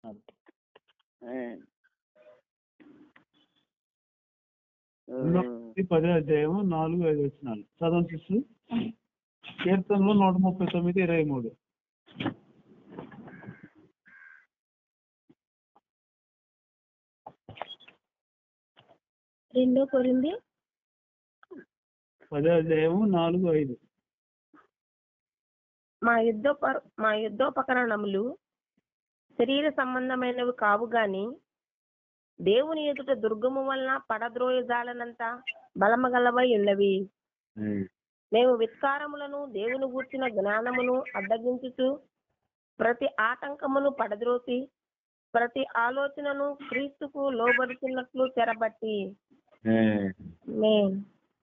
ఇది పదే అధ్యాయం నాలుగు ఐదు వచ్చినాలు చదవండి సిస్టర్ కీర్తనలో నూట ముప్పై తొమ్మిది ఇరవై మూడు రెండో కొరింది పదే అధ్యాయం నాలుగు ఐదు మా యుద్ధ మా యుద్ధోపకరణములు శరీర సంబంధమైనవి కావు గాని దేవుని ఎదుట దుర్గము వలన పడద్రోయజాలనంత బలమగలవై ఉన్నవి మేము విత్కారములను దేవుని గూర్చిన జ్ఞానమును అడ్డగించుచు ప్రతి ఆటంకమును పడద్రోసి ప్రతి ఆలోచనను క్రీస్తుకు లోబడుతున్నట్లు తెరబట్టి మేన్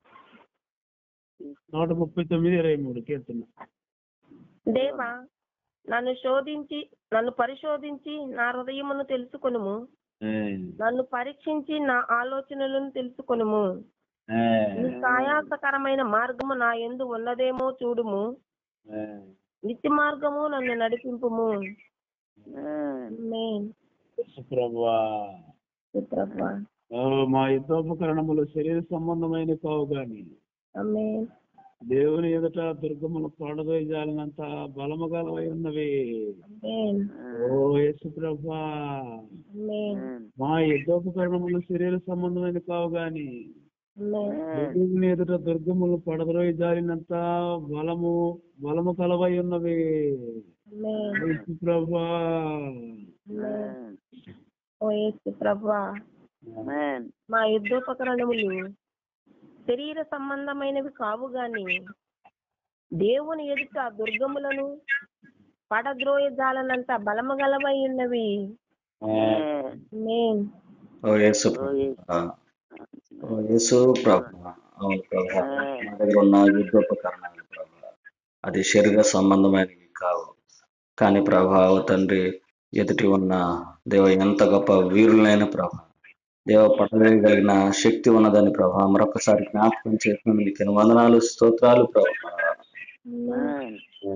నూట ముప్పై తొమ్మిది ఇరవై మూడు కీర్తన దేవా నన్ను శోధించి నన్ను పరిశోధించి నా హృదయమును తెలుసుకొనుము నన్ను పరీక్షించి నా ఆలోచనలను తెలుసుకొనుము నీ సాయాసకరమైన మార్గము నా ఎందు ఉన్నదేమో చూడుము నిత్య మార్గము నన్ను నడిపింపుము ఆమేన్. ప్రభా ప్రభువా. ఓ, మా యుద్ధోపకరణములు శరీర సంబంధమైన కావు గాని ఆమేన్. దేవుని ఎదుట దుర్గములు పాడదోయజాలనంత బలము గలవై ఉన్నవి ఆమేన్. ఓ యేసు ప్రభా ఆమేన్. మా యుద్ధోపకరణములు శరీర సంబంధమైన కావు గాని ఆమేన్. దేవుని ఎదుట దుర్గములు పడదరోయి జారినంత బలము బలము కలవై ఉన్నవి ఆమేన్. యేసు ప్రభా ఆమేన్. ఓ యేసు ప్రభువా మా యుద్ధోపకరణములు శరీర సంబంధమైనవి కావు గాని దేవుని ఎదుట దుర్గములను పడద్రోయ జాలనంత బలము గలవై ఉన్నవి ఆమేన్. ఓ యేసు ప్రభా. ఓ యేసు ప్రభా అవును ప్రభా మా దగ్గర ఉన్న యుద్ధోపకరణాలు ప్రభా అది శరీర సంబంధమైనవి కావు కానీ ప్రభా ఓ తండ్రి ఎదుటి ఉన్న దేవ ఎంత గొప్ప వీరులైన ప్రభా దేవ పట్టగలిగిన శక్తి ఉన్నదని ప్రభా మరొకసారి జ్ఞాపకం చేసిన మీకు వందనాలు స్తోత్రాలు ప్రభా ఆమేన్.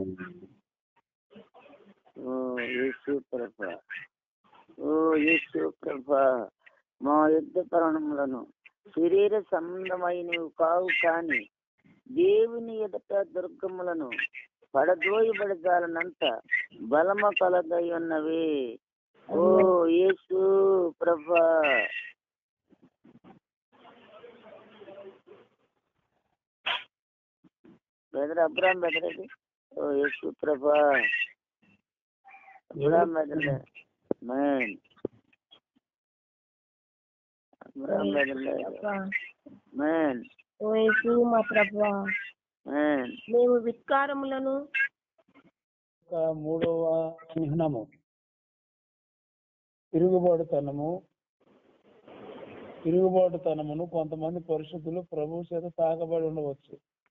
ఓ యేసు ప్రభ ఓ యేసు ప్రభ మా యుద్ధ పరణములను శరీర సంబంధమైనవి కావు కాని దేవుని ఎదుట దుర్గములను పడదోయబడజాలనంత బలమ కలదై ఉన్నవి ఓ యేసు ప్రభ బెదర అబ్రామ్ బెదరది ఓ యేసు ప్రభ అబ్రామ్ బెదరలే మేన్ అబ్రామ్ బెదరలే ప్రభువా. మేన్ ఓ యేసు మా ప్రభువా మేన్ మేము విత్కారములను ఒక మూడవ చిహ్నము తిరుగుబాటుతనము తిరుగుబాటుతనమును కొంతమంది పరిశుద్ధులు ప్రభు చేత తాకబడి ఉండవచ్చు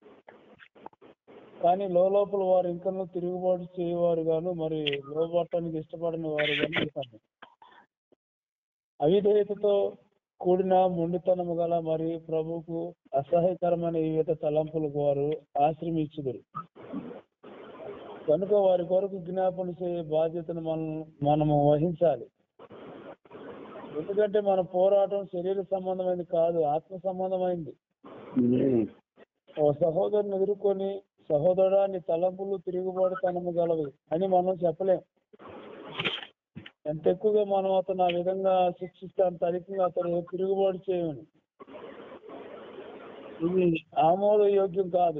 కానీ లోపల వారు ఇంకనూ తిరుగుబాటు చేయవారు గాను మరి లోబడటానికి ఇష్టపడని వారు గాను ఉంటారు అవిధేయతతో కూడిన మొండితనము గల మరి ప్రభుకు అసహ్యకరమైన వివిధ తలంపులకు వారు ఆశ్రమించుదురు కనుక వారి కొరకు జ్ఞాపన చేయ బాధ్యతను మనం మనము వహించాలి ఎందుకంటే మన పోరాటం శరీర సంబంధమైనది కాదు ఆత్మ సంబంధమైంది ఓ సహోదరుని ఎదుర్కొని సహోదరుడా నీ తలంపులు తిరుగుబాటుతనము గలవి అని మనం చెప్పలేం ఎంత ఎక్కువగా మనం అతను ఆ విధంగా శిక్షిస్తే అంత అధికంగా అతను తిరుగుబాటు చేయమని ఇది ఆమోదయోగ్యం కాదు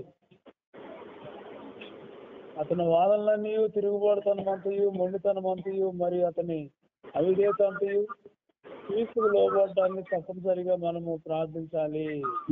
అతని వాదనలన్నీ తిరుగుబాటుతనమంతయు మొండితనమంతయు మరి అతని అవిధేయత అంతయు క్రీస్తుకు లోబడటాన్ని తప్పనిసరిగా మనము ప్రార్థించాలి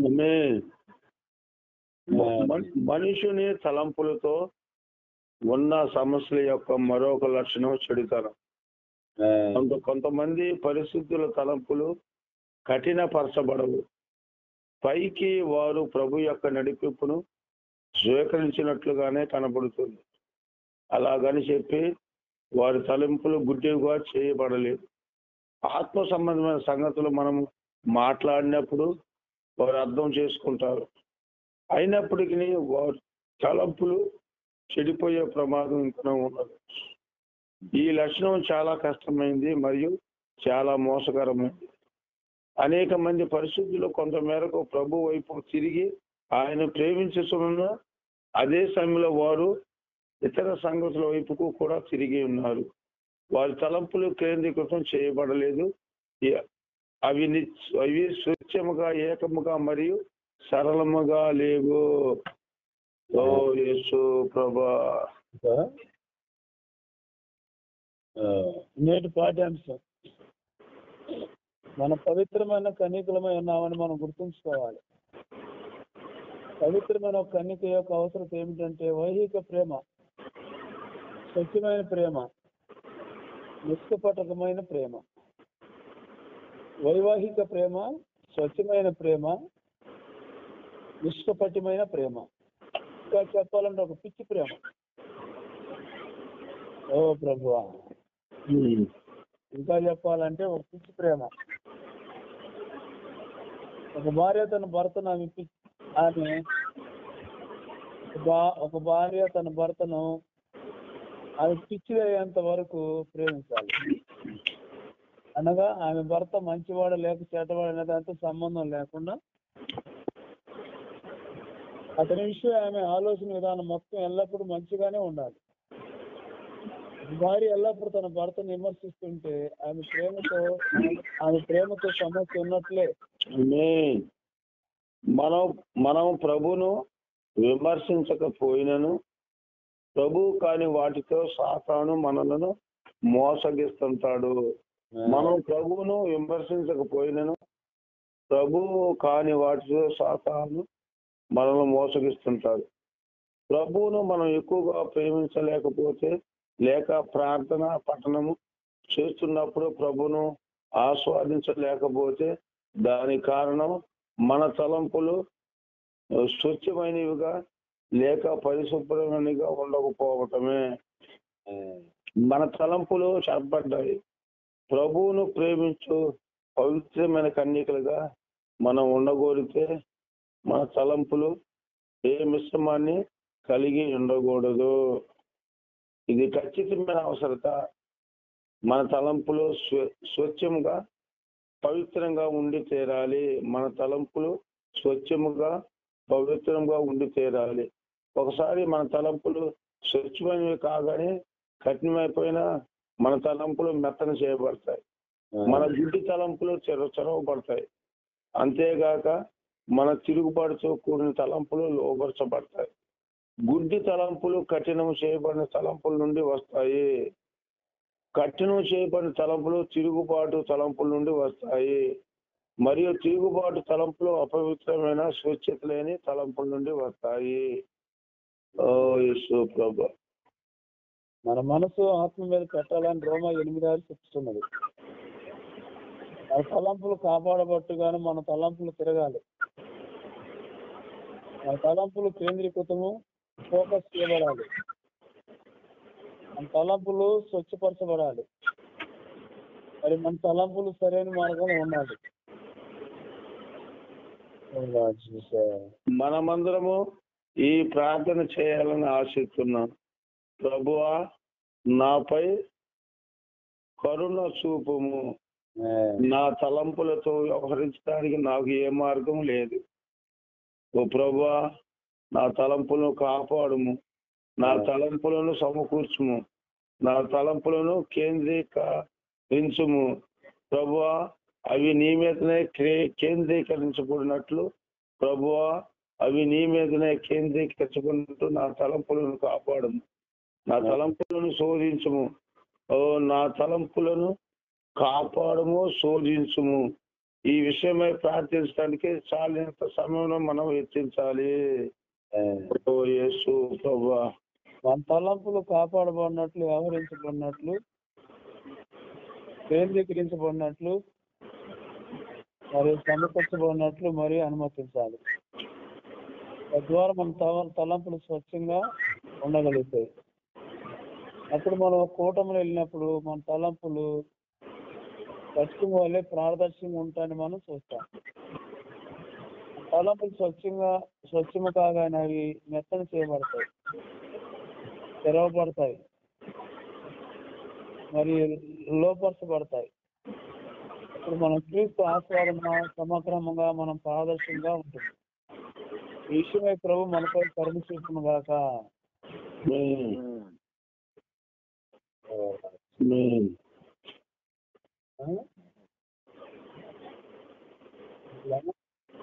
మన్- మనుషుని తలంపులతో ఉన్న సమస్యల యొక్క మరొక లక్షణం చెడుతనం కొంత కొంతమంది పరిస్థితుల తలంపులు కఠినపరచబడవు పైకి వారు ప్రభు యొక్క నడిపింపును స్వీకరించినట్లుగానే కనబడుతుంది అలాగని చెప్పి వారి తలంపులు గుడ్డిగా చేయబడలేదు ఆత్మ సంబంధమైన సంగతులు మనం మాట్లాడినప్పుడు వారు అర్థం చేసుకుంటారు అయినప్పటికీ వారి తలంపులు చెడిపోయే ప్రమాదం ఇంకా ఉన్నది ఈ లక్షణం చాలా కష్టమైంది మరియు చాలా మోసకరమైంది అనేక మంది పరిశుద్ధులు కొంత మేరకు ప్రభు వైపు తిరిగి ఆయన ప్రేమించుతున్న అదే సమయంలో వారు ఇతర సంగతుల వైపుకు కూడా తిరిగి ఉన్నారు వారి తలంపులు కేంద్రీకృతం చేయబడలేదు ఈ- అవి నిచ్- అవి స్వచ్ఛముగా ఏకముగా మరియు సరళముగా లేవు ఓ యేసు ప్రభా ఇంకా, ఆ, నేటి పాఠ్యాంశం మన పవిత్రమైన కన్నికలమై ఉన్నామని మనం గుర్తుంచుకోవాలి పవిత్రమైన ఒక కన్నిక యొక్క అవసరం ఏమిటంటే వైహిక ప్రేమ స్వచ్ఛమైన ప్రేమ నిష్కపటకమైన ప్రేమ వైవాహిక ప్రేమ స్వచ్ఛమైన ప్రేమ నిష్కపటమైన ప్రేమ ఇంకా చెప్పాలంటే ఒక పిచ్చి ప్రేమ ఓ ప్రభువా ఇంకా చెప్పాలంటే ఒక పిచ్చి ప్రేమ ఒక భార్య తన భర్తను ఆమె పి- ఆమె ఒక భా- ఒక భార్య తన భర్తను ఆమె పిచ్చి అయ్యేంత వరకు ప్రేమించాలి అనగా ఆమె భర్త మంచివాడు లేక చెడ్డవాడు అనే దాంతో సంబంధం లేకుండా అతని విషయం ఆమె ఆలోచన విధానం మొత్తం ఎల్లప్పుడూ మంచిగానే ఉండాలి భార్య ఎల్లప్పుడూ తన భర్తను విమర్శిస్తుంటే ఆమె ప్రేమతో ఆమె ప్రేమతో సమస్య ఉన్నట్లే ఆమేన్. మనం మనం ప్రభును విమర్శించకపోయినను ప్రభు కాని వాటితో సాతాను మనలను మోసగిస్తుంటాడు మనం ప్రభువును విమర్శించకపోయినను ప్రభు కాని వాటితో సాతాను మనల్ని మోసగిస్తుంటాడు ప్రభువును మనం ఎక్కువగా ప్రేమించలేకపోతే లేక ప్రార్థన పఠనము చేస్తున్నప్పుడు ప్రభును ఆస్వాదించలేకపోతే దాని కారణం మన తలంపులు స్వచ్ఛమైనవిగా లేక పరిశుభ్రమైనవిగా ఉండకపోవటమే మన తలంపులు చెప్పబడ్డాయి ప్రభువును ప్రేమించు పవిత్రమైన కన్యకలుగా మనం ఉండగోరితే మన తలంపులు ఏ మిశ్రమాన్ని కలిగి ఉండకూడదు ఇది ఖచ్చితమైన అవసరత మన తలంపులు స్వ స్వచ్ఛంగా పవిత్రంగా ఉండి తీరాలి మన తలంపులు స్వచ్ఛముగా పవిత్రంగా ఉండి తీరాలి ఒకసారి మన తలంపులు స్వచ్ఛమైనవి కాగానే కఠినమైపోయిన మన తలంపులు మెత్తన చేయబడతాయి మన గుడ్డి తలంపులు చెర చెరవబడతాయి అంతేగాక మన తిరుగుబాటుతో కూడిన తలంపులు లోపరచబడతాయి గుడ్డి తలంపులు కఠినం చేయబడిన తలంపుల నుండి వస్తాయి కఠినం చేయబడిన తలంపులు తిరుగుబాటు తలంపుల నుండి వస్తాయి మరియు తిరుగుబాటు తలంపులు అపవిత్రమైన స్వచ్ఛత లేని తలంపుల నుండి వస్తాయి ఓ యేసు ప్రభు మన మనసు ఆత్మ మీద పెట్టాలని రోమా ఎనిమిది ఆరు చెప్తున్నది మన తలంపులు కాపాడబట్టుగాను మన తలంపులు తిరగాలి మన తలంపులు కేంద్రీకృతము ఫోకస్ చేయబడాలి మన తలంపులు స్వచ్ఛపరచబడాలి మరి మన తలంపులు సరైన మార్గంలో ఉండాలి ఓ Lord Jesus. మనమందరము ఈ ప్రార్థన చేయాలని ఆశిస్తున్నాం ప్రభువా నాపై కరుణ చూపుము Amen. నా తలంపులతో వ్యవహరించడానికి నాకు ఏ మార్గం లేదు ఓ ప్రభువా నా తలంపులను కాపాడుము నా తలంపులను సమకూర్చుము నా తలంపులను కేంద్రీకరించుము ప్రభువా అవి నీ మీదనే కే- కేంద్రీకరించబడినట్లు ప్రభువా అవి నీ మీదనే కేంద్రీకరించబడినట్టు నా తలంపులను కాపాడుము నా తలంపులను శోధించుము ఓ నా తలంపులను కాపాడము శోధించుము ఈ విషయమై ప్రార్థించడానికి చాలినంత సమయంలో మనం వెచ్చించాలి ఓ యేసు ప్రభా మన తలంపులు కాపాడబడినట్లు వ్యవహరించబడినట్లు కేంద్రీకరించబడినట్లు మరియు సమకూర్చబడినట్లు మరియు అనుమతించాలి తద్వారా మన తల- తలంపులు స్వచ్ఛంగా ఉండగలుగుతాయి అప్పుడు మనం ఒక కూటమిలో వెళ్ళినప్పుడు మన తలంపులు స్వచ్ఛం వల్లే ప్రారదర్శకంగా ఉంటాయని మనం చూస్తాం తలంపులు స్వచ్ఛంగా స్వచ్ఛము కాగానే అవి మెత్తన చేయబడతాయి తెరవబడతాయి మరి లోపరచబడతాయి ఇప్పుడు మనం క్రీస్తు ఆస్వాదన సమక్రమంగా మనం పారదర్శకంగా ఉంటుంది ఈ విషయమై ప్రభు మనపై కరుణ చూపును గాక ఆ? ఇలానా?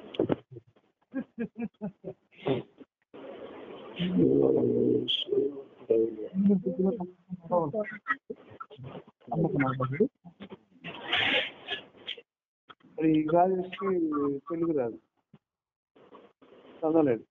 మరి ఈ గాలికి తెలుగు రాదు చదవలేదు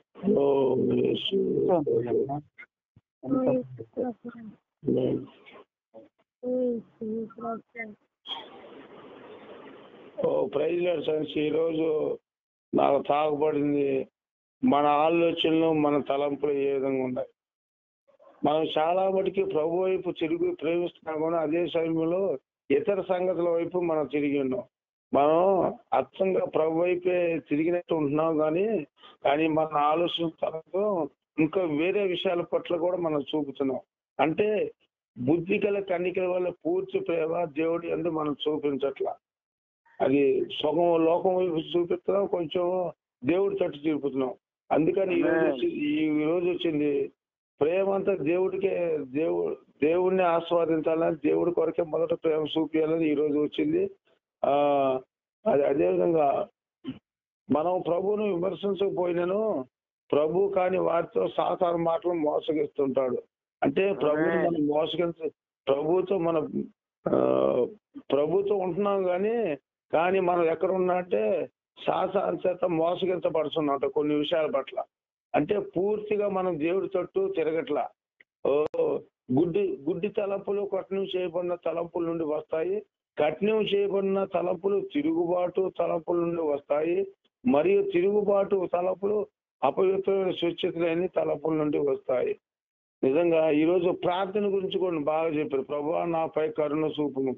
ఓ ప్రైజ్ లార్డ్ సాంగ్స్ ఈ రోజు నాకు తాగబడింది మన ఆలోచనలు మన తలంపులు ఏ విధంగా ఉన్నాయి మనం చాలా మటుకి ప్రభు వైపు తిరిగి ప్రేమిస్తున్నాం కూడా అదే సమయంలో ఇతర సంగతుల వైపు మనం తిరిగి ఉన్నాం మనం అచ్చంగా ప్రభు వైపే తిరిగినట్టు ఉంటున్నాం కానీ కానీ మన ఆలోచన తలంతో ఇంకా వేరే విషయాల పట్ల కూడా మనం చూపుతున్నాం అంటే బుద్ధి గల కన్నికల వల్ల పూర్తి ప్రేమ దేవుడి అందు మనం చూపించట్లా అది సగం లోకం వైపు చూపిస్తున్నాం కొంచెం దేవుడి తట్టు చూపుతున్నాం అందుకని ఈ రోజు వచ్చి- ఈ రోజు వచ్చింది ప్రేమ అంతా దేవుడికే దేవుడు దేవుడిని ఆస్వాదించాలని దేవుడి కొరకే మొదట ప్రేమ చూపించాలని ఈ రోజు వచ్చింది ఆ అది అదే విధంగా మనం ప్రభువును విమర్శించకపోయినను ప్రభు కాని వారితో సాధారణ మాటలు మోసగిస్తుంటాడు అంటే ప్రభుని మనం మోసగించ ప్రభుతో మన ఆ, ప్రభుతో ఉంటున్నాం కానీ కానీ మనం ఎక్కడ ఉన్నా అంటే శాసన చేత మోసగించబడుతున్నట్టు కొన్ని విషయాల పట్ల అంటే పూర్తిగా మనం దేవుడి తట్టు తిరగట్లా ఓ గుడ్డి గుడ్డి తలంపులు కఠినం చేయబడిన తలంపుల నుండి వస్తాయి కఠినం చేయబడిన తలంపులు తిరుగుబాటు తలంపుల నుండి వస్తాయి మరియు తిరుగుబాటు తలంపులు అపవిత్రమైన స్వచ్ఛత లేని తలంపుల నుండి వస్తాయి నిజంగా ఈ రోజు ప్రార్థన గురించి కూడా బాగా చెప్పారు ప్రభా నాపై కరుణ చూపును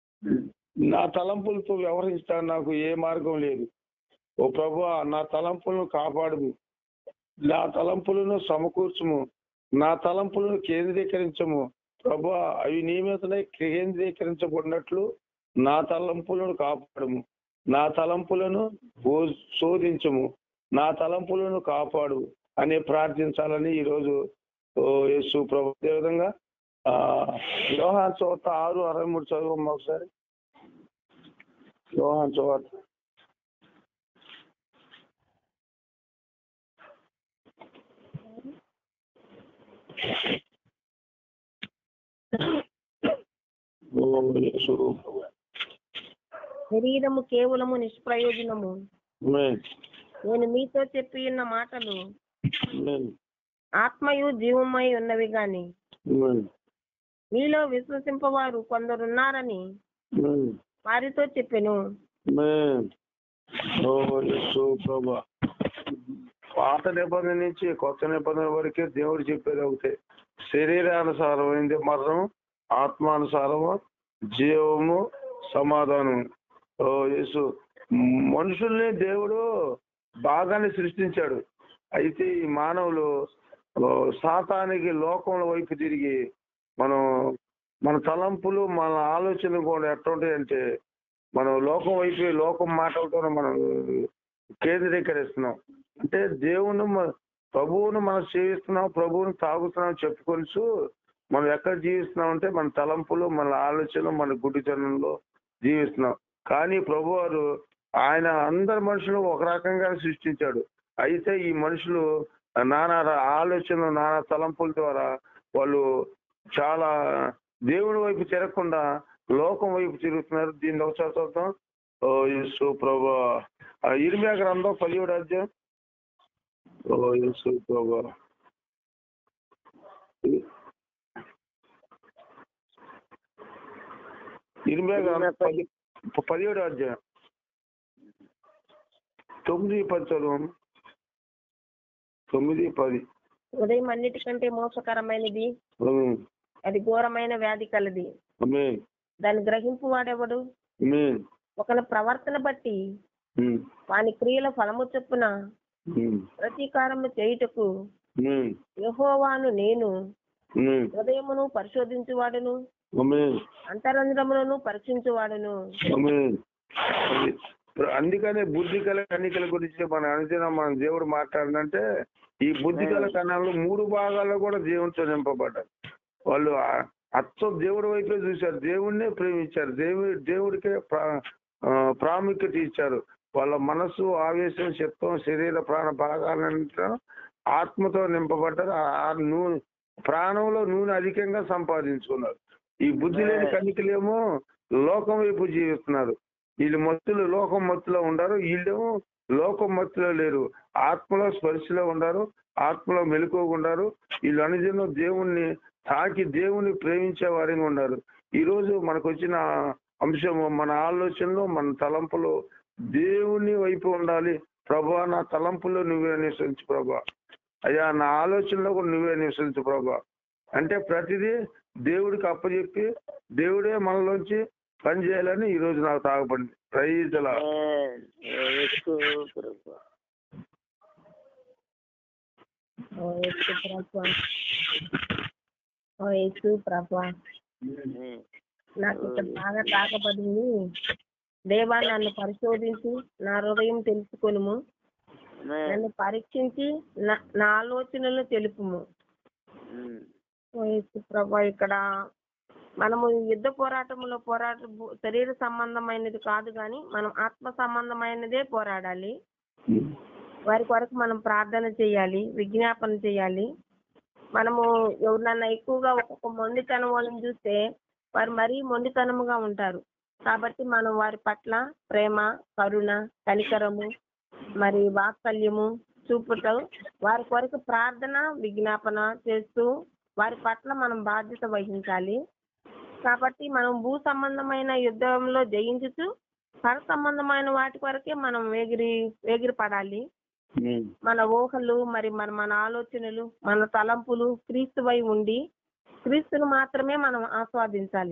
నా తలంపులతో వ్యవహరించడానికి నాకు ఏ మార్గం లేదు ఓ ప్రభా నా తలంపులను కాపాడుము నా తలంపులను సమకూర్చుము నా తలంపులను కేంద్రీకరించము ప్రభా అవి నీ మీదనే కేంద్రీకరించబడినట్లు నా తలంపులను కాపాడుము నా తలంపులను బో- శోధించము నా తలంపులను కాపాడు అని ప్రార్థించాలని ఈరోజు ఓ యేసు ప్రభు అదేవిధంగా ఆ యోహాన్ చోత ఆరు అరవై మూడు చదువు ఒకసారి యోహాన్ చోత ఓ యేసు ప్రభు. శరీరము కేవలము నిష్ప్రయోజనము ఆమేన్. నేను మీతో చెప్పి ఉన్న మాటలు ఆమేన్. ఆత్మయు జీవమై ఉన్నవి గాని ఆమేన్. మీలో విశ్వసింపవారు కొందరున్నారని ఆమేన్. వారితో చెప్పెను ఆమేన్. ఓ యేసు ప్రభు. పాత నిబంధన నుంచి కొత్త నిబంధన వరకే దేవుడు చెప్పేది ఒకటే శరీరానుసారమైంది మరణం ఆత్మానుసారము జీవము సమాధానం ఓ యేసు మనుషుల్ని దేవుడు బాగానే సృష్టించాడు అయితే ఈ మానవులు ఓ, సాతానికి లోకముల వైపు తిరిగి మనం మన తలంపులు మన ఆలోచనలు కూడా ఎట్లుంటాయంటే మనం లోకం వైపు లోకం మాటలతో మనం కేంద్రీకరిస్తున్నాం అంటే దేవుని మ- ప్రభువును మనం సేవిస్తున్నాం ప్రభువుని తాగుతున్నాం చెప్పుకొనిచు మనం ఎక్కడ జీవిస్తున్నాం అంటే మన తలంపులు మన ఆలోచనలు మన గుడితనంలో జీవిస్తున్నాం కానీ ప్రభు వారు ఆయన అందరి మనుషులు ఒక రకంగా సృష్టించాడు అయితే ఈ మనుషులు నానా ర- ఆలోచనలు నానా తలంపుల ద్వారా వాళ్ళు చాలా దేవుడి వైపు తిరగకుండా లోకం వైపు తిరుగుతున్నారు దీన్ని ఒకసారి చూద్దాం ఓ యేసు ప్రభు ఇరిమియా గ్రంథం పదిహేడు అధ్యాయం ఓ యేసు ప్రభు ఇరిమియా గ్రంథం పది పదిహేడు అధ్యాయం తొమ్మిది పది చదువు తొమ్మిది పది ఉదయం అన్నిటికంటే మోసకరమైనది ఆమేన్. అది ఘోరమైన వ్యాధి కలది ఆమేన్. దాన్ని గ్రహింపు వాడెవడు ఆమేన్. ఒకని ప్రవర్తన బట్టి ఉమ్. వాని క్రియల ఫలము చొప్పున ఉమ్. ప్రతీకారము చేయుటకు ఉమ్. యెహోవాను నేను ఉమ్. హృదయమును పరిశోధించువాడును ఆమేన్. అంతరంధ్రములను పరీక్షించువాడును ఆమేన్. అది ప్ర- అందుకనే బుద్ధి కల కన్నికల గురించి మన అనుదినం మన దేవుడు మాట్లాడినంటే ఈ బుద్ధి కల కణాలు మూడు భాగాల్లో కూడా దేవునితో నింపబడ్డారు వాళ్ళు ఆ- అచ్చం దేవుడి వైపే చూశారు దేవుణ్ణే ప్రేమించారు దేవుడి దేవుడికే ప్రా- ఆ, ప్రాముఖ్యత ఇచ్చారు వాళ్ళ మనసు ఆవేశం చిత్తం శరీర ప్రాణ భాగాలంతా ఆత్మతో నింపబడ్డారు ఆ- ఆ నూనె ప్రాణంలో నూనె అధికంగా సంపాదించుకున్నారు ఈ బుద్ధి లేని కన్నికలేమో లోకం వైపు జీవిస్తున్నారు వీళ్ళు మత్తులు లోకం మత్తులో ఉండరు వీళ్ళేమో లోకం మత్తులో లేరు ఆత్మలో స్పర్శలో ఉండరు ఆత్మలో మెలకువగా ఉండరు వీళ్ళు అనుదినం దేవుణ్ణి తాకి దేవుణ్ణి ప్రేమించే వారిగా ఉన్నారు ఈ రోజు మనకు వచ్చిన అంశం మన ఆలోచనలు మన తలంపులు దేవుని వైపు ఉండాలి ప్రభా నా తలంపులో నువ్వే నివసించు ప్రభా అయ్యా నా ఆలోచనలో కూడా నువ్వే నివసించు ప్రభా అంటే ప్రతిదీ దేవుడికి అప్పచెప్పి దేవుడే మనలోంచి పని చేయాలని ఈ రోజు నాకు తాగబడింది ప్రైజ్లా ఆమేన్. ఓ యేసు ప్రభు ఓ యేసు ప్రభా ఓ యేసు ప్రభా ఆమేన్. నాకు ఇక్కడ బాగా తాకబడింది దేవా నన్ను పరిశోధించి నా హృదయం తెలుసుకొనుము ఆమేన్. నన్ను పరీక్షించి నా- నా ఆలోచనలు తెలుపుము ఉమ్. ఓ యేసు ప్రభా ఇక్కడ మనము యుద్ధ పోరాటంలో పోరాట శరీర సంబంధమైనది కాదు కానీ మనం ఆత్మ సంబంధమైనదే పోరాడాలి వారి కొరకు మనం ప్రార్థన చేయాలి విజ్ఞాపన చేయాలి మనము ఎవరినన్నా ఎక్కువగా ఒక్కొక్క మొండితనం వాళ్ళని చూస్తే వారు మరీ మొండితనముగా ఉంటారు కాబట్టి మనం వారి పట్ల ప్రేమ కరుణ కనికరము మరి వాత్సల్యము చూపుతూ వారి కొరకు ప్రార్థన విజ్ఞాపన చేస్తూ వారి పట్ల మనం బాధ్యత వహించాలి కాబట్టి మనం భూ సంబంధమైన యుద్ధంలో జయించుతూ పర సంబంధమైన వాటి కొరకే మనం వేగిరి వేగిరి పడాలి మన ఊహలు మరి మన మన ఆలోచనలు మన తలంపులు క్రీస్తువై ఉండి క్రీస్తును మాత్రమే మనం ఆస్వాదించాలి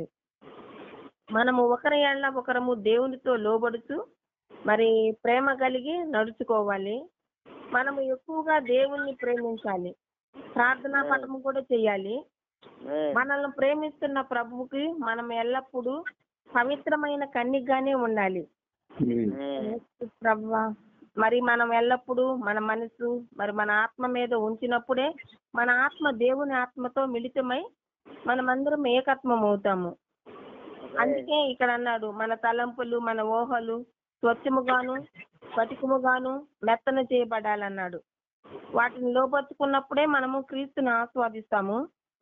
మనము ఒకరి ఏళ్ళ ఒకరము దేవునితో లోబడుతూ మరి ప్రేమ కలిగి నడుచుకోవాలి మనము ఎక్కువగా దేవుణ్ణి ప్రేమించాలి ప్రార్థనా పటము కూడా చేయాలి ఆమేన్. మనల్ని ప్రేమిస్తున్న ప్రభువుకి మనం ఎల్లప్పుడూ పవిత్రమైన కన్నిగానే ఉండాలి ఆమేన్. ప్రభువా మరి మనం ఎల్లప్పుడూ మన మనసు మరి మన ఆత్మ మీద ఉంచినప్పుడే మన ఆత్మ దేవుని ఆత్మతో మిళితమై మనమందరం ఏకత్వం అవుతాము అందుకే ఇక్కడ అన్నాడు మన తలంపులు మన ఊహలు స్వచ్ఛముగాను స్ఫటికముగాను మెత్తన చేయబడాలన్నాడు వాటిని లోపరుచుకున్నప్పుడే మనము క్రీస్తుని ఆస్వాదిస్తాము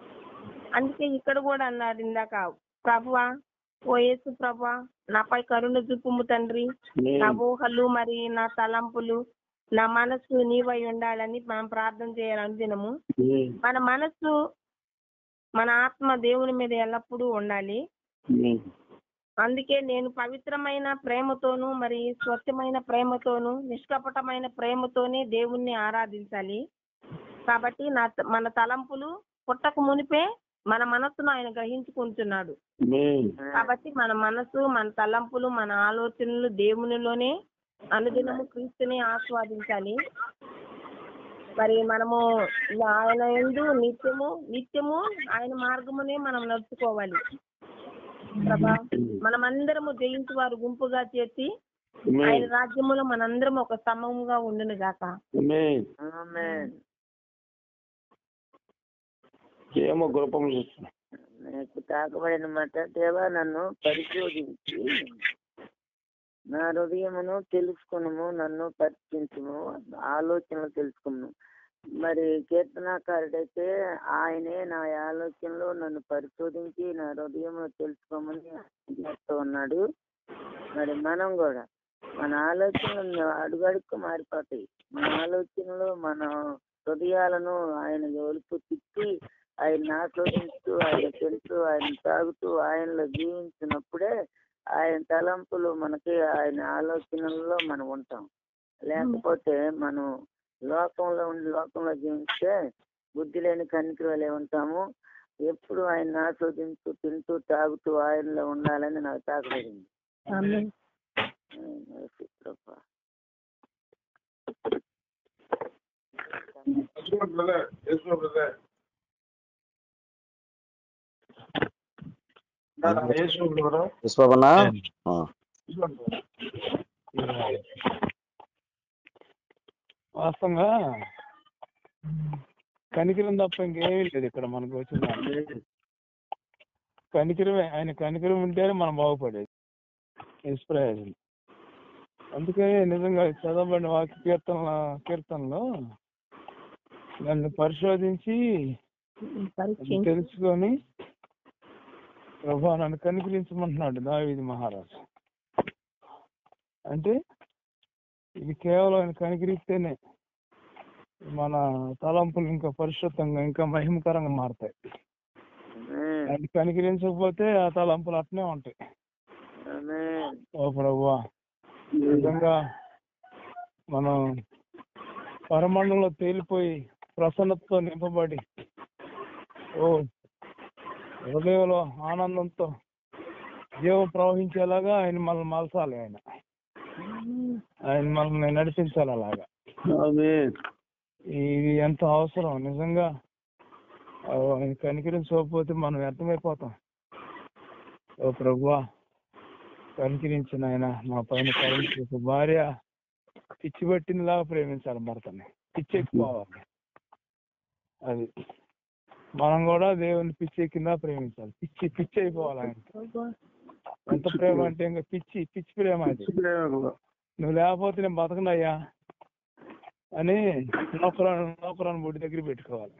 అందుకే ఇక్కడ కూడా అన్నాడు ఇందాక ప్రభువా ఓ యేసు ప్రభా నాపై కరుణ చూపుము తండ్రి నా ఊహలు మరి నా తలంపులు నా మనసు నీవై ఉండాలని మనం ప్రార్థన చేయాలి అనుదినము మన మనసు మన ఆత్మ దేవుని మీద ఎల్లప్పుడూ ఉండాలి అందుకే నేను పవిత్రమైన ప్రేమతోను మరి స్వచ్ఛమైన ప్రేమతోను నిష్కపటమైన ప్రేమతోనే దేవుణ్ణి ఆరాధించాలి కాబట్టి నా మన తలంపులు పుట్టక మునిపే మన మనస్సును ఆయన గ్రహించుకుంటున్నాడు కాబట్టి మన మనసు మన తలంపులు మన ఆలోచనలు దేవునిలోనే అనుదినము క్రీస్తుని ఆస్వాదించాలి మరి మనము ఆయన ఎందు నిత్యము నిత్యము ఆయన మార్గమునే మనం నడుచుకోవాలి ప్రభా మనమందరము జయించి వారు గుంపుగా చేర్చి ఆయన రాజ్యములో మనందరం ఒక స్తంభముగా ఉండును గాక ఆమేన్. ఏమో గృపం చూస్తున్నా నాకు తాకబడిన మాట దేవా నన్ను పరిశోధించి నా హృదయమును తెలుసుకును నన్ను పరీక్షించుము ఆలోచనలు తెలుసుకును మరి కీర్తనాకారుడైతే ఆయనే నా ఆలోచనలో నన్ను పరిశోధించి నా హృదయమును తెలుసుకోమని చెప్తూ ఉన్నాడు మరి మనం కూడా మన ఆలోచనలు అడుగడుక్కు మారిపోతాయి మన ఆలోచనలు మన హృదయాలను ఆయన ఒలుపు తిప్పి ఆయన ఆస్వాదిస్తూ ఆయన తెలుసు ఆయన తాగుతూ ఆయనలో జీవించినప్పుడే ఆయన తలంపులు మనకి ఆయన ఆలోచనల్లో మనం ఉంటాం లేకపోతే మనం లోకంలో ఉండి లోకంలో జీవిస్తే బుద్ధి లేని కన్నికలు వలె ఉంటాము ఎప్పుడు ఆయన ఆస్వాదించు తింటూ తాగుతూ ఆయనలో ఉండాలని నాకు తాకబడింది ఆమేన్. యేసు ప్రభా. Brother brother Yesu brother. విశ్వబన్నా ఆ, వాస్తవంగా కనికరం తప్ప ఇంకేమీ లేదు ఇక్కడ మనకు వచ్చిన కనికరమే ఆయన కనికరం ఉంటేనే మనం బాగుపడేది ఇన్స్పిరేషన్ అందుకే నిజంగా చదవబడిన వాక్య కీర్తన కీర్తనలో నన్ను పరిశోధించి పరీక్షించి తెలుసుకొని ప్రభా నన్ను కనికరించమంటున్నాడు దావీది మహారాజు అంటే ఇది కేవలం ఆయన కనికరిస్తేనే మన తలంపులు ఇంకా పరిశుద్ధంగా ఇంకా మహిమకరంగా మారుతాయి ఆమేన్. ఆయన కనికరించకపోతే ఆ తలంపులు అట్నే ఉంటాయి ఆమేన్. ఓ ప్రభువా నిజంగా మనం పరమాణంలో తేలిపోయి ప్రసన్నతతో నింపబడి ఓ హృదయంలో ఆనందంతో జీవం ప్రవహించేలాగా ఆయన మనల్ని మలసాలి ఆయన ఆయన మనల్ని నడిపించాలి అలాగా ఆమేన్. ఇది ఎంతో అవసరం నిజంగా ఆ, ఆయన కనికరించకపోతే మనం వ్యర్థమైపోతాం ఓ ప్రభువా కనికరించిన ఆయన మా పైన కరుణించు భార్య పిచ్చి పట్టినలాగా ప్రేమించాలి భర్తని పిచ్చి ఎక్కిపోవాలి అది మనం కూడా దేవుని పిచ్చి ఎక్కిందా ప్రేమించాలి పిచ్చి పిచ్చి అయిపోవాలి ఆయన ఎంత ప్రేమ అంటే ఇంకా పిచ్చి పిచ్చి ప్రేమ అది నువ్వు లేకపోతే నేను బతకనయ్యా అని నౌకరాన్ని నౌకరాన్ని బుడి దగ్గర పెట్టుకోవాలి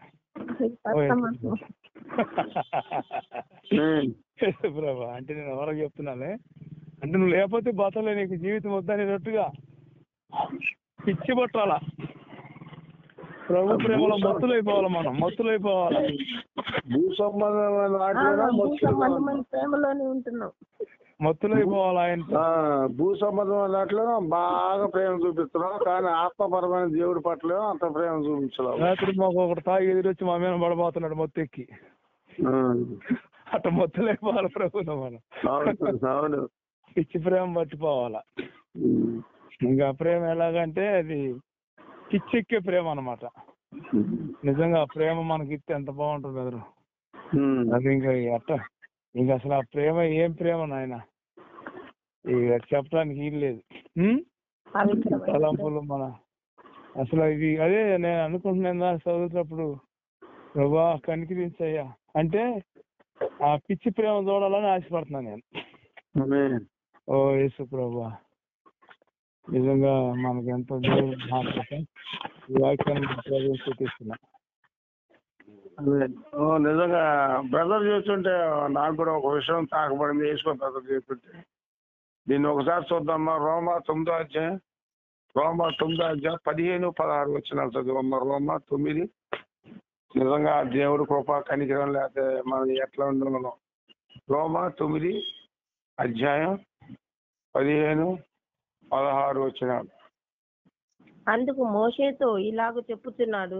ఆమేన్. ప్రభా అంటే నేను ఎవరికి చెప్తున్నానే అంటే నువ్వు లేకపోతే బతలే నీకు జీవితం వద్దనేటట్టుగా పిచ్చి పట్టాలా ప్రభు ప్రేమలో మత్తులైపోవాలి మనం మత్తులైపోవాలి భూ సంబంధమైన వాటిలో సంబంధమైన ప్రేమలోనే ఉంటున్నాం మత్తులైపోవాలి ఆయన ఆ, భూ సంబంధమైన దాంట్లో బాగా ప్రేమ చూపిస్తున్నాం కానీ ఆత్మపరమైన దేవుడి పట్ల అంత ప్రేమ చూపించలేము రాత్రి మాకు ఒకటి తాగి ఎదురొచ్చి మా మీద పడబోతున్నాడు మొత్తం ఎక్కి ఆ, అట్ట మత్తులైపోవాలి ప్రభుత్వం మనం అవును అవును పిచ్చి ప్రేమ పట్టిపోవాలా ఉమ్. ఇంకా ప్రేమ ఎలాగంటే అది పిచ్చెక్కే ప్రేమ అన్నమాట నిజంగా ఆ ప్రేమ మనకి ఇస్తే ఎంత బాగుంటుంది ఎదురు ఉమ్. అది ఇంకా అట్ట ఇంకా అసలు ఆ ప్రేమ ఏం ప్రేమ నాయన ఇక చెప్పడానికి ఏం లేదు ఉం? పవిత్రమైన తలంపులు మన అసలు ఇది అదే నేను అనుకుంటున్నాను దాన్ని చదువుతున్నప్పుడు ప్రభా కనికరించయ్యా అంటే ఆ పిచ్చి ప్రేమ చూడాలని ఆశపడుతున్నాను నేను ఆమేన్. ఓ యేసు ప్రభా నిజంగా మనకి ఎంతో దేవుడు మాట్లాడతాం ఈ వాక్యాన్ని ప్రభువు స్తుతిస్తున్నా ఆమేన్. ఓ, నిజంగా బ్రదర్ చూస్తుంటే నాకు కూడా ఒక విషయం తాకబడింది వేసుకో బ్రదర్ చెప్తుంటే దీన్ని ఒకసారి చూద్దామా రోమా తొమ్మిదో అధ్యాయం రోమా తొమ్మిదో అధ్యాయం పదిహేను పదహారు వచ్చిన చదువమ్మ రోమా తొమ్మిది నిజంగా దేవుడు కృప కనికరం లేకపోతే మనం ఎట్లా ఉండడం రోమా తొమ్మిది అధ్యాయం పదిహేను పదహారు వచ్చిన అందుకు మోషేతో ఇలాగ చెప్పుచున్నాడు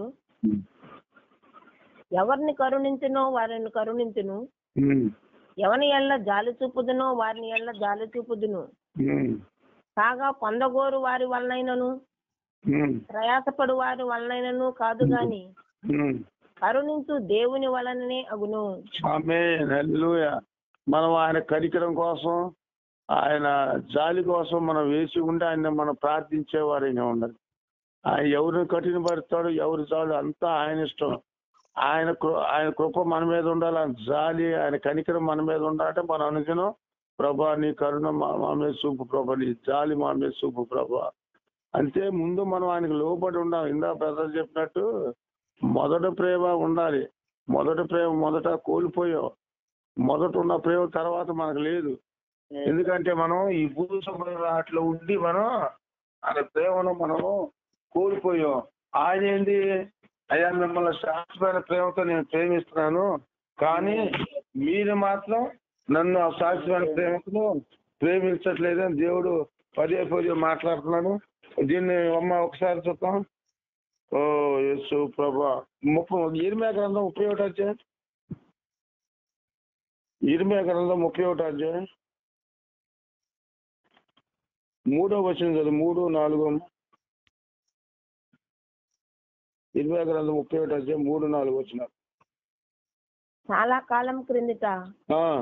ఎవరిని కరుణించునో వారిని కరుణించును ఎవని ఎల్ల జాలి చూపుదునో వారిని ఎల్ల జాలి చూపుదును కాగా పొందగోరు వారి వలనైనను ప్రయాసపడు వారి వలనైనను కాదు గాని కరుణించు దేవుని వలననే అగును ఆమె మనం ఆయన కనికరం కోసం ఆయన జాలి కోసం మనం వేసి ఉండి ఆయన మనం ప్రార్థించే వారైనా ఉండాలి ఆయన ఎవరిని కఠినపడతాడు ఎవరి జాలి అంతా ఆయన ఇష్టం ఆయన కృ- ఆయన కృప మన మీద ఉండాలి ఆయన జాలి ఆయన కనికరం మన మీద ఉండాలంటే మనం అనుకున్నాం ప్రభా నీ కరుణ మా మా మీద చూపు ప్రభా నీ జాలి మా మీద చూపు ప్రభా అంతే ముందు మనం ఆయనకు లోబడి ఉండాలి ఇందా బ్రదర్ చెప్పినట్టు మొదట ప్రేమ ఉండాలి మొదట ప్రేమ మొదట కోల్పోయాం మొదట ఉన్న ప్రేమ తర్వాత మనకు లేదు ఎందుకంటే మనం ఈ భూ సంబంధం అట్లా ఉండి మనం ఆయన ప్రేమను మనము కోల్పోయాం ఆయన ఏంది అయ్యా మిమ్మల్ని శాశ్వతమైన ప్రేమతో నేను ప్రేమిస్తున్నాను కానీ మీరు మాత్రం నన్ను ఆ శాశ్వతమైన ప్రేమతో ప్రేమించట్లేదని దేవుడు పదే పదే మాట్లాడుతున్నాను దీన్ని అమ్మ ఒకసారి చూద్దాం ఓ యేసు ప్రభా ముప్పై ఇరిమే గ్రంథం ముప్పై ఒకటి అధ్యాయం ఇరిమే గ్రంథం ముప్పై ఒకటి అధ్యాయం మూడో వచ్చిన చదువు మూడు నాలుగు ఇరవై గ్రంథం ముప్పై ఒకటి అధ్యాయం మూడు నాలుగు వచ్చిన చాలా కాలం క్రిందట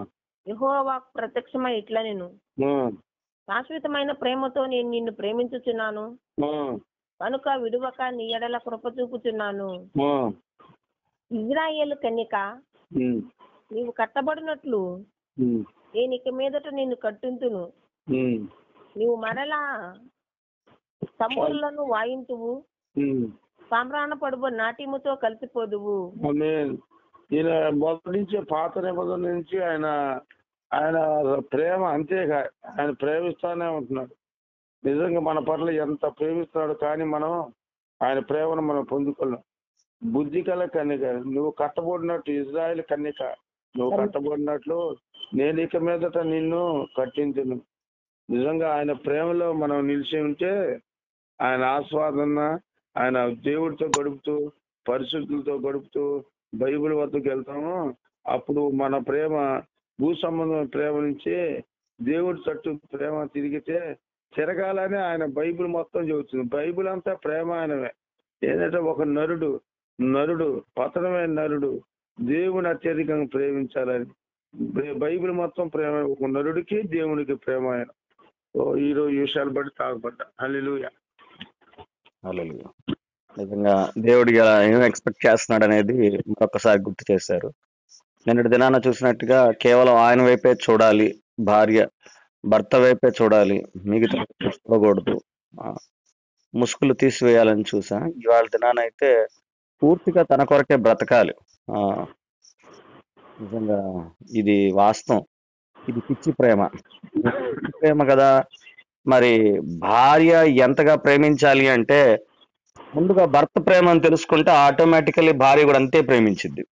యెహోవా ప్రత్యక్షమై ఇట్లా నేను ఉమ్, శాశ్వతమైన ప్రేమతో నేను నిన్ను ప్రేమించుచున్నాను ఉమ్, కనుక విడువక నీ ఎడల కృప చూపుచున్నాను ఉమ్, ఇజ్రాయేలు కన్యక ఉమ్, నీవు కట్టబడినట్లు ఉమ్, నేను ఇక మీదట నిన్ను కట్టింతును ఉమ్, నీవు మరలా తమ్ముళ్లను వాయించువు ఉమ్. సామ్రాణ పడుబు నాట్యముతో కలిసిపోదువు ఆమేన్. ఈయన మొదటి నుంచి పాత నిబంధన నుంచి ఆయన ఆయన ప్రేమ అంతేగా ఆయన ప్రేమిస్తానే ఉంటున్నాడు నిజంగా మన పట్ల ఎంత ప్రేమిస్తున్నాడు కానీ మనం ఆయన ప్రేమను మనం పొందుకోలేం బుద్ధి కల కన్నిక నువ్వు కట్టబడినట్టు ఇజ్రాయెల్ కన్నిక నువ్వు కట్టబడినట్లు నేను ఇక మీదట నిన్ను కట్టించును నిజంగా ఆయన ప్రేమలో మనం నిలిచి ఉంటే ఆయన ఆస్వాదన ఆయన దేవుడితో గడుపుతూ పరిశుద్ధులతో గడుపుతూ బైబిల్ వద్దకు వెళ్తాము అప్పుడు మన ప్రేమ భూ సంబంధమైన ప్రేమ నుంచి దేవుడి తట్టు ప్రేమ తిరిగితే తిరగాలని ఆయన బైబిల్ మొత్తం చెబుతుంది బైబిల్ అంతా ప్రేమ ఆయనవే ఏంటంటే ఒక నరుడు నరుడు పతనమైన నరుడు దేవుని అత్యధికంగా ప్రేమించాలని బై- బైబిల్ మొత్తం ప్రేమ ఒక నరుడికి దేవునికి ప్రేమ ఆయన ఓ ఈరోజు ఈ విషయాలు బట్టి తాగబడ్డా హల్లెలూయా హల్లెలూయా. నిజంగా దేవుడు ఇలా ఏం ఎక్స్పెక్ట్ చేస్తున్నాడు అనేది మరొకసారి గుర్తు చేశారు నిన్నటి దినాన చూసినట్టుగా కేవలం ఆయన వైపే చూడాలి భార్య భర్త వైపే చూడాలి మిగతా చూడకూడదు ఆ, ముసుగులు తీసివేయాలని చూసా ఇవాళ దినాన అయితే పూర్తిగా తన కొరకే బ్రతకాలి ఆ, నిజంగా ఇది వాస్తవం ఇది పిచ్చి ప్రేమ పిచ్చి ప్రేమ కదా మరి భార్య ఎంతగా ప్రేమించాలి అంటే ముందుగా భర్త ప్రేమను తెలుసుకుంటే ఆటోమేటికల్లీ భార్య కూడా అంతే ప్రేమించింది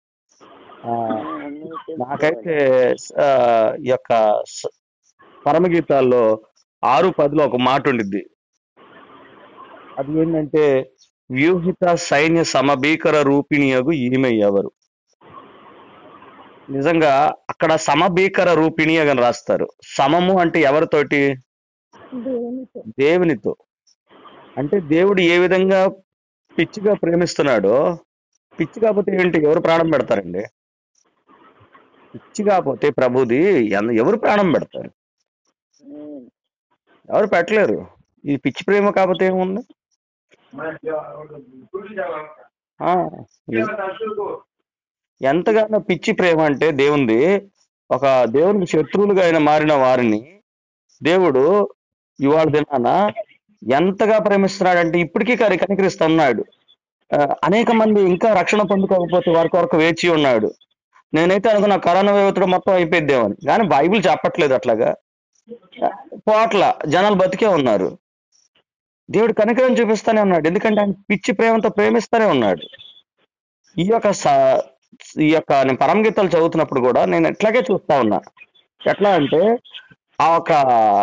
నాకైతే ఆ, ఈ యొక్క స- పరమగీతాల్లో ఆరు పదిలో ఒక మాట ఉండిద్ది అది ఏంటంటే వ్యూహిత సైన్య సమభీకర రూపిణియగు ఈమె ఎవరు నిజంగా అక్కడ సమభీకర రూపిణి అని రాస్తారు సమము అంటే ఎవరితోటి దేవునితో అంటే దేవుడు ఏ విధంగా పిచ్చిగా ప్రేమిస్తున్నాడో పిచ్చి కాకపోతే ఏంటి ఎవరు ప్రాణం పెడతారండి పిచ్చి కాకపోతే ప్రభుది ఎన్- ఎవరు ప్రాణం పెడతారు ఎవరు పెట్టలేరు ఈ పిచ్చి ప్రేమ కాకపోతే ఏముంది ఆ, ఎంతగానో పిచ్చి ప్రేమ అంటే దేవుంది ఒక దేవునికి శత్రువులుగా ఆయన మారిన వారిని దేవుడు ఇవాళ దినాన ఎంతగా ప్రేమిస్తున్నాడంటే ఇప్పటికీ కరి కనికరిస్తున్నాడు ఆ, అనేక మంది ఇంకా రక్షణ పొందుకోకపోతే వారి కొరకు వేచి ఉన్నాడు నేనైతే అనుకున్నా కరోనా వ్యవస్థ మొత్తం అయిపోయిద్దేమని కానీ బైబిల్ చెప్పట్లేదు అట్లాగా పోట్ల జనాలు బతికే ఉన్నారు దేవుడు కనికరం చూపిస్తానే ఉన్నాడు ఎందుకంటే ఆయన పిచ్చి ప్రేమతో ప్రేమిస్తానే ఉన్నాడు ఈ యొక్క స- ఈ యొక్క నేను పరమగీతాలు చదువుతున్నప్పుడు కూడా నేను ఎట్లాగే చూస్తా ఉన్నా ఎట్లా అంటే ఆ ఒక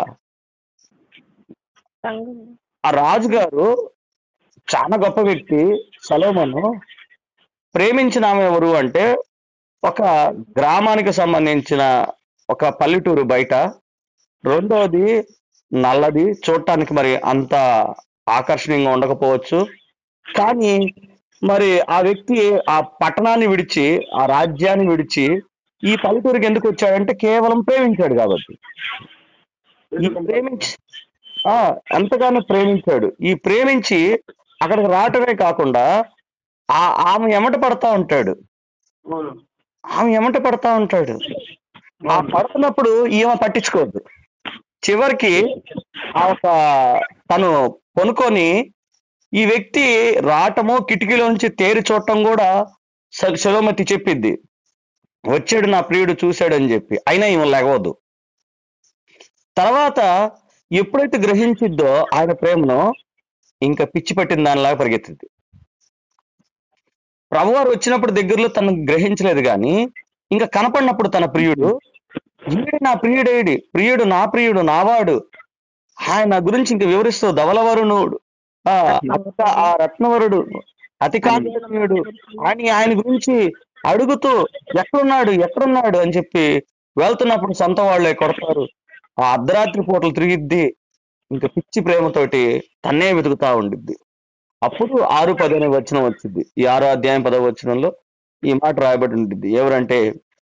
సంఘం ఆ రాజుగారు చాలా గొప్ప వ్యక్తి సలోమను ప్రేమించిన ఆమె ఎవరు అంటే ఒక గ్రామానికి సంబంధించిన ఒక పల్లెటూరు బయట రెండోది నల్లది చూడటానికి మరి అంత ఆకర్షణీయంగా ఉండకపోవచ్చు కానీ మరి ఆ వ్యక్తి ఆ పట్టణాన్ని విడిచి ఆ రాజ్యాన్ని విడిచి ఈ పల్లెటూరుకి ఎందుకు వచ్చాడంటే కేవలం ప్రేమించాడు కాబట్టి ఈ ప్రేమించి ఆ ఎంతగానో ప్రేమించాడు ఈ ప్రేమించి అక్కడికి రావటమే కాకుండా ఆ ఆమె ఎమట పడతా ఉంటాడు ఆమె ఎమట పడతా ఉంటాడు ఆ పడుతున్నప్పుడు ఈమె పట్టించుకోవద్దు చివరికి ఆ ఒక తను కొనుక్కొని ఈ వ్యక్తి రావటము కిటికీలో నుంచి తేరి చూడటం కూడా స- శివమతి చెప్పిద్ది వచ్చాడు నా ప్రియుడు చూశాడని చెప్పి అయినా ఈమె లేగవద్దు తర్వాత ఎప్పుడైతే గ్రహించిద్దో ఆయన ప్రేమను ఇంకా పిచ్చి పట్టిన దానిలాగా పరిగెత్తింది ప్రభువారు వచ్చినప్పుడు దగ్గరలో తను గ్రహించలేదు కానీ ఇంకా కనపడినప్పుడు తన ప్రియుడు ఈడు నా ప్రియుడేడి ప్రియుడు నా ప్రియుడు నావాడు ఆయన గురించి ఇంక వివరిస్తూ ధవలవరుణుడు ఆ అక్క ఆ రత్నవరుడు అతి కాంతమయుడు అని ఆయన గురించి అడుగుతూ ఎక్కడున్నాడు ఎక్కడున్నాడు అని చెప్పి వెళ్తున్నప్పుడు సొంత వాళ్ళే కొడతారు ఆ అర్ధరాత్రి పూటలు తిరిగిద్ది ఇంకా పిచ్చి ప్రేమతోటి తన్నే వెతుకుతా ఉండిద్ది అప్పుడు ఆరు పది అనే వచనం వచ్చింది ఈ ఆరో అధ్యాయం పదవ వచనంలో ఈ మాట రాయబడి ఉంటుంది ఎవరంటే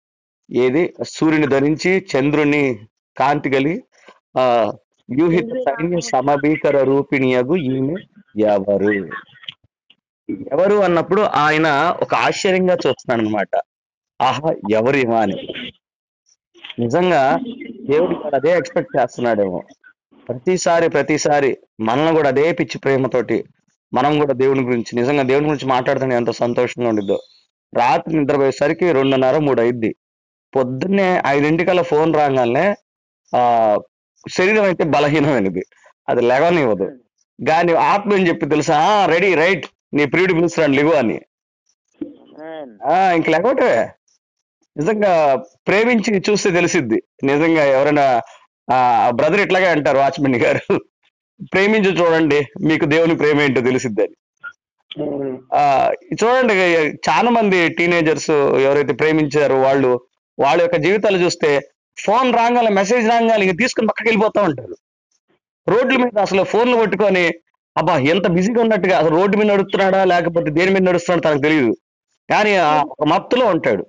ఏది సూర్యుని ధరించి చంద్రుని కాంతి కలిగి ఆ వ్యూహిత సైన్య సమభీకర రూపిణియగు ఈమె ఎవరు ఎవరు అన్నప్పుడు ఆయన ఒక ఆశ్చర్యంగా చూస్తున్నాడు అనమాట ఆహా ఎవరు ఈమె అని నిజంగా దేవుడు కూడా అదే ఎక్స్పెక్ట్ చేస్తున్నాడేమో ప్రతిసారి ప్రతిసారి మనల్ని కూడా అదే పిచ్చి ప్రేమతోటి మనం కూడా దేవుని గురించి నిజంగా దేవుని గురించి మాట్లాడుతుంటే ఎంత సంతోషంగా ఉండిద్దో రాత్రి నిద్రపోయేసరికి రెండున్నర మూడు అయిద్ది పొద్దున్నే ఐదింటికల్లా ఫోన్ రాగానే ఆ శరీరం అయితే బలహీనమైనది అది లేవనివ్వదు కానీ ఆత్మ ఏం చెప్పి తెలుసా రెడీ రైట్ నీ ప్రియుడు పిలుస్తున్నాడు లిగు అని ఆమేన్. ఆ ఇంక లేకపోతే నిజంగా ప్రేమించి చూస్తే తెలిసిద్ది నిజంగా ఎవరైనా ఆ బ్రదర్ ఇట్లాగే అంటారు వాచ్మెన్ గారు ప్రేమించి చూడండి మీకు దేవుని ప్రేమ ఏంటో తెలిసిద్ది అని ఉమ్. ఆ చూడండి చాలా మంది టీనేజర్స్ ఎవరైతే ప్రేమించారో వాళ్ళు వాళ్ళ యొక్క జీవితాలు చూస్తే ఫోన్ రాగానే మెసేజ్ రాగానే ఇంక తీసుకుని పక్కకి వెళ్ళిపోతా ఉంటారు రోడ్ల మీద అసలు ఫోన్లు పట్టుకొని అబ్బా ఎంత బిజీగా ఉన్నట్టుగా అసలు రోడ్డు మీద నడుస్తున్నాడా లేకపోతే దేని మీద నడుస్తున్నాడో తనకు తెలియదు కానీ ఆ ఒక మత్తులో ఉంటాడు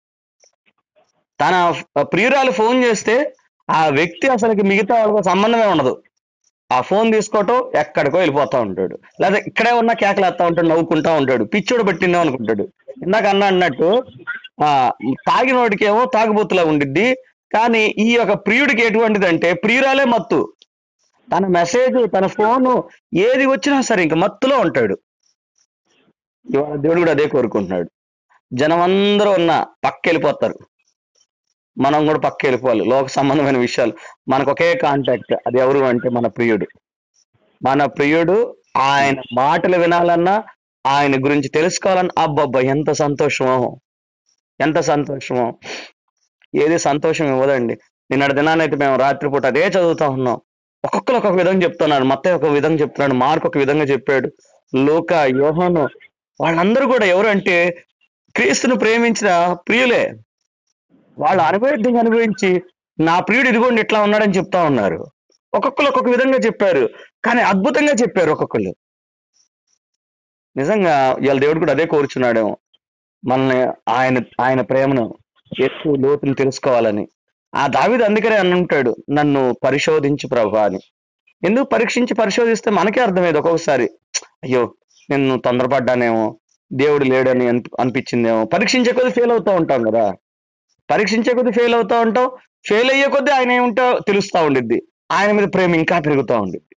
తన ప్రియురాలు ఫోన్ చేస్తే ఆ వ్యక్తి అసలుకి మిగతా వాళ్ళతో సంబంధమే ఉండదు ఆ ఫోన్ తీసుకోవటం ఎక్కడికో వెళ్ళిపోతా ఉంటాడు లేదా ఇక్కడే ఉన్న కేకలేస్తా ఉంటాడు నవ్వుకుంటా ఉంటాడు పిచ్చోడు పట్టిందేమో అనుకుంటాడు ఇందాక అన్న అన్నట్టు ఆ తాగినోడికేమో తాగుబోతులా ఉండిద్ది కానీ ఈ యొక్క ప్రియుడికి ఎటువంటిదంటే ప్రియురాలే మత్తు తన మెసేజ్ తన ఫోను ఏది వచ్చినా సరే ఇంక మత్తులో ఉంటాడు ఇవాళ దేవుడు కూడా అదే కోరుకుంటున్నాడు జనం అందరూ ఉన్న పక్క వెళ్ళిపోతారు మనం కూడా పక్క వెళ్ళిపోవాలి లోక సంబంధమైన విషయాలు మనకు ఒకే కాంటాక్ట్ అది ఎవరు అంటే మన ప్రియుడు మన ప్రియుడు ఆయన మాటలు వినాలన్నా ఆయన గురించి తెలుసుకోవాలన్నా అబ్బబ్బా ఎంత సంతోషమో ఎంత సంతోషమో ఏది సంతోషం ఇవ్వదండి నిన్నటి దినానైతే మేము రాత్రిపూట అదే చదువుతా ఉన్నాం ఒక్కొక్కరు ఒక్కొక్క విధంగా చెప్తున్నాడు మత్త ఒక విధంగా చెప్తున్నాడు మార్క్ ఒక విధంగా చెప్పాడు లోక యోహాను వాళ్ళందరూ కూడా ఎవరు అంటే క్రీస్తును ప్రేమించిన ప్రియులే వాళ్ళు అనుభవిద్యంగా అనుభవించి నా ప్రియుడు ఇదిగోండి ఇట్లా ఉన్నాడని చెప్తా ఉన్నారు ఒక్కొక్కరు ఒక్కొక్క విధంగా చెప్పారు కానీ అద్భుతంగా చెప్పారు ఒక్కొక్కరు నిజంగా ఇవాళ దేవుడు కూడా అదే కోరుచున్నాడేమో మనల్ని ఆయన ఆయన ప్రేమను ఎక్కువ లోతుని తెలుసుకోవాలని ఆ దావిది అందుకనే అని ఉంటాడు నన్ను పరిశోధించు ప్రభా అని ఎందుకు పరీక్షించి పరిశోధిస్తే మనకే అర్థమైంది ఒక్కొక్కసారి అయ్యో నేను తొందరపడ్డానేమో దేవుడు లేడని అనిపి- అనిపించిందేమో పరీక్షించే కొద్ది ఫెయిల్ అవుతా ఉంటాం కదా పరీక్షించే కొద్ది ఫెయిల్ అవుతా ఉంటాం ఫెయిల్ అయ్యే కొద్దీ ఆయన ఏమిటో తెలుస్తా ఉండిద్ది ఆయన మీద ప్రేమ ఇంకా పెరుగుతూ ఉండిద్ది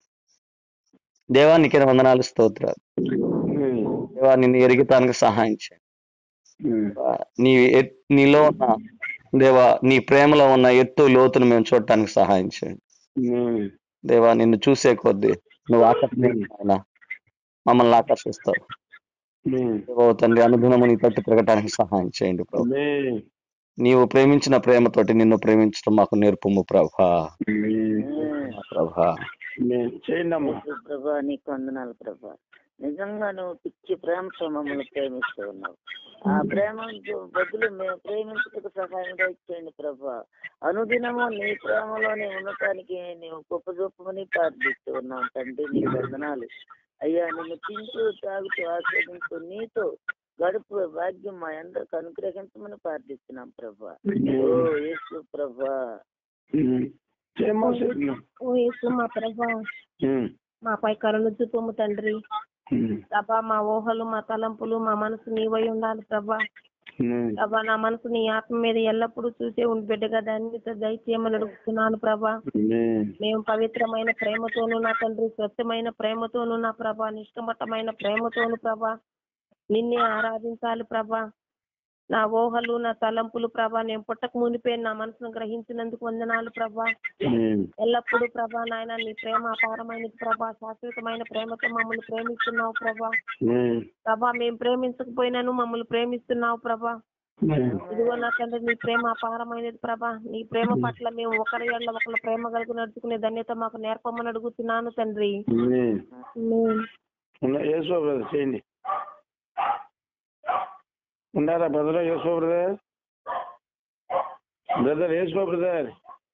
దేవా నీకే వందనాలు స్తోత్రాలు ఉమ్. దేవా నిన్ను ఎరిగితానికి సహాయం చేయండి ఉమ్. నీ ఎత్- నీలో ఉన్న దేవా నీ ప్రేమలో ఉన్న ఎత్తు లోతును మేము చూడటానికి సహాయం చేయండి ఉమ్. దేవా నిన్ను చూసే కొద్దీ నువ్వు ఆకర్షణ మమ్మల్ని ఆకర్షిస్తావు ఉమ్. దేవా తండ్రి అనుదినము నీ తట్టు తిరగటానికి సహాయం చేయండి ప్రభు ఆమేన్. నీవు ప్రేమించిన ప్రేమతోటి నిన్ను ప్రేమించడం మాకు నేర్పుము ప్రభా ఆమేన్. ప్రభా ఆమేన్. చేయండి అమ్మా యేసు ప్రభా నీకు వందనాలు ప్రభా నిజంగా నువ్వు పిచ్చి ప్రేమతో మమ్మల్ని ప్రేమిస్తూ ఉన్నావు ఆ ప్రేమ బదులు మేము ప్రేమించటకు సహాయంగా ఇచ్చేయండి ప్రభా అనుదినము నీ ప్రేమలోనే ఉండటానికి నీవు గొప్ప చూపమని ప్రార్థిస్తూ ఉన్నాం తండ్రి నీ వందనాలు అయ్యా నిన్ను తింటూ తాగుతూ ఆస్వాదించు నీతో గడుపు భాగ్యం మా అందరికి అనుగ్రహించమని ప్రార్థిస్తున్నాం ప్రభా ఓ యేసు ప్రభా ఉమ్. చేయమ్మా చేయండి. ఓ యేసు మా ప్రభా ఉమ్. మాపై కరుణ చూపము తండ్రి ఉమ్. ప్రభా మా ఊహలు మా తలంపులు మా మనసు నీవై ఉండాలి ప్రభా ఉమ్. ప్రభా నా మనసు నీ ఆత్మ మీద ఎల్లప్పుడూ చూసే ఉండి బిడ్డగా దాన్ని దయచేయమని అడుగుతున్నాను ప్రభా ఆమేన్. మేము పవిత్రమైన ప్రేమతోను నా తండ్రి స్వచ్ఛమైన ప్రేమతోను నా ప్రభా నిష్కమటమైన ప్రేమతోను ప్రభా నిన్నే ఆరాధించాలి ప్రభా నా ఊహలు నా తలంపులు ప్రభా నేను పుట్టక మునిపే నా మనసును గ్రహించినందుకు వందనాలు ప్రభా ఉమ్. ఎల్లప్పుడూ ప్రభా నాయన నీ ప్రేమ అపారమైనది ప్రభా శాశ్వతమైన ప్రేమతో మమ్మల్ని ప్రేమిస్తున్నావు ప్రభా ఉమ్. ప్రభా మేము ప్రేమించకపోయినాను మమ్మల్ని ప్రేమిస్తున్నావు ప్రభా ఉమ్. ఇదిగో నా తండ్రి నీ ప్రేమ అపారమైనది ప్రభా నీ ప్రేమ పట్ల మేము ఒకరి ఏళ్ళ ఒకరి ప్రేమ కలిగి నడుచుకునే ధన్యత మాకు నేర్పమని అడుగుతున్నాను తండ్రి ఆమేన్. ఆమేన్. ఉన్న యేసు బ్రదర్ చేయండి ఉన్నారా brother Yesu brother brother Yesu brother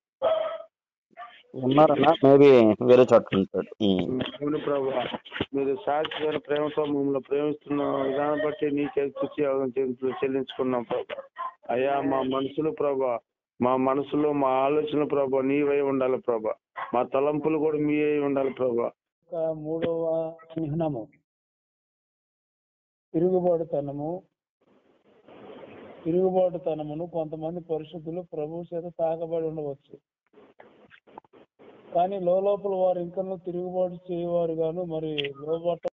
ఉన్నారన్నా మేబీ వేరే చోట ఉంటాడు ఉమ్. అవును ప్రభు మీరు శాశ్వత ప్రేమతో మమ్మల్ని ప్రేమిస్తున్న విధానం బట్టి నీకే కృషి చెల్లించుకున్నాం ప్రభు అయ్యా మా మనసులు ప్రభా మా మనసులో మా ఆలోచన ప్రభా నీవై ఉండాలి ప్రభా మా తలంపులు కూడా మీ అయి ఉండాలి ప్రభా ఒక మూడవ చిహ్నము తిరుగుబాటుతనము తిరుగుబాటుతనమును కొంతమంది పరిశుద్ధులు ప్రభు చేత తాకబడి ఉండవచ్చు కానీ లోపల వారు ఇంకా తిరుగుబాటు చేయవారు గాను మరి లోబట్ట